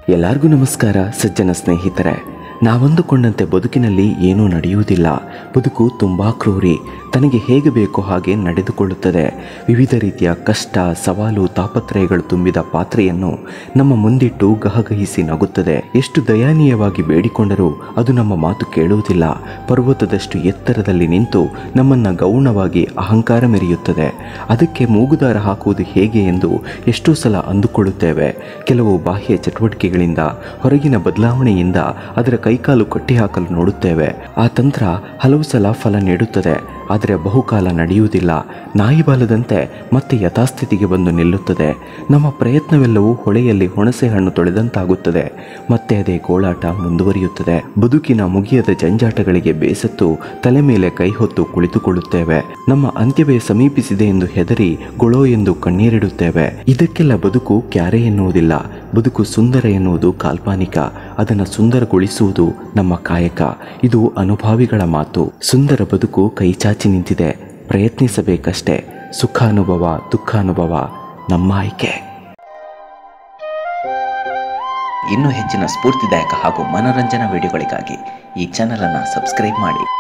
ಎಲ್ಲರಿಗೂ ನಮಸ್ಕಾರ ಸಜ್ಜನ ಸ್ನೇಹಿತರೆ ನಾವಂದುಕೊಂಡಂತೆ ಬದುಕಿನಲ್ಲಿ ಏನೂ ನಡೆಯುವುದಿಲ್ಲ ಬದುಕು ತುಂಬ ಕ್ರೂರಿ ತನಗೆ ಹೇಗೆ ಬೇಕೋ ಹಾಗೆ ನಡೆದುಕೊಳ್ಳುತ್ತದೆ ವಿವಿಧ ರೀತಿಯ ಕಷ್ಟ ಸವಾಲು ತಾಪತ್ರಯಗಳು ತುಂಬಿದ ಪಾತ್ರೆಯನ್ನು ನಮ್ಮ ಮುಂದಿಟ್ಟು ಗಹಗಹಿಸಿ ನಗುತ್ತದೆ ಎಷ್ಟು ದಯನೀಯವಾಗಿ ಬೇಡಿಕೊಂಡರೂ ಅದು ನಮ್ಮ ಮಾತು ಕೇಳುವುದಿಲ್ಲ ಪರ್ವತದಷ್ಟು ಎತ್ತರದಲ್ಲಿ ನಿಂತು ನಮ್ಮನ್ನು ಗೌಣವಾಗಿ ಅಹಂಕಾರ ಮೆರೆಯುತ್ತದೆ ಅದಕ್ಕೆ ಮೂಗುದಾರ ಹಾಕುವುದು ಹೇಗೆ ಎಂದು ಎಷ್ಟೋ ಸಲ ಅಂದುಕೊಳ್ಳುತ್ತೇವೆ ಕೆಲವು ಬಾಹ್ಯ ಚಟುವಟಿಕೆಗಳಿಂದ ಹೊರಗಿನ ಬದಲಾವಣೆಯಿಂದ ಅದರ ಕೈಕಾಲು ಕಟ್ಟಿಹಾಕಲು ನೋಡುತ್ತೇವೆ ಆ ತಂತ್ರ ಹಲವು ಸಲ ಫಲ ನೀಡುತ್ತದೆ ಆದರೆ ಬಹುಕಾಲ ನಡೆಯುವುದಿಲ್ಲ ನಾಯಿ ಬಾಲದಂತೆ ಮತ್ತೆ ಯಥಾಸ್ಥಿತಿಗೆ ಬಂದು ನಿಲ್ಲುತ್ತದೆ ನಮ್ಮ ಪ್ರಯತ್ನವೆಲ್ಲವೂ ಹೊಳೆಯಲ್ಲಿ ಹುಣಸೆ ಹಣ್ಣು ತೊಳೆದಂತಾಗುತ್ತದೆ ಮತ್ತೆ ಅದೇ ಗೋಳಾಟ ಮುಂದುವರಿಯುತ್ತದೆ ಬದುಕಿನ ಮುಗಿಯದ ಜಂಜಾಟಗಳಿಗೆ ಬೇಸತ್ತು ತಲೆ ಮೇಲೆ ಕೈ ಹೊತ್ತು ಕುಳಿತುಕೊಳ್ಳುತ್ತೇವೆ ನಮ್ಮ ಅಂತ್ಯವೇ ಸಮೀಪಿಸಿದೆ ಎಂದು ಹೆದರಿ ಗೊಳೋ ಎಂದು ಕಣ್ಣೀರಿಡುತ್ತೇವೆ ಇದಕ್ಕೆಲ್ಲ ಬದುಕು ಕ್ಯಾರೆ ಎನ್ನುವುದಿಲ್ಲ ಬದುಕು ಸುಂದರ ಎನ್ನುವುದು ಕಾಲ್ಪನಿಕ ಅದನ್ನು ಸುಂದರಗೊಳಿಸುವುದು ನಮ್ಮ ಕಾಯಕ ಇದು ಅನುಭಾವಿಗಳ ಮಾತು ಸುಂದರ ಬದುಕು ಕೈಚಾಚಿ ನಿಂತಿದೆ ಪ್ರಯತ್ನಿಸಬೇಕಷ್ಟೇ ಸುಖಾನುಭವ ದುಃಖಾನುಭವ ನಮ್ಮ ಆಯ್ಕೆ ಇನ್ನೂ ಹೆಚ್ಚಿನ ಸ್ಫೂರ್ತಿದಾಯಕ ಹಾಗೂ ಮನರಂಜನಾ ವಿಡಿಯೋಗಳಿಗಾಗಿ ಈ ಚಾನಲನ್ನು ಸಬ್ಸ್ಕ್ರೈಬ್ ಮಾಡಿ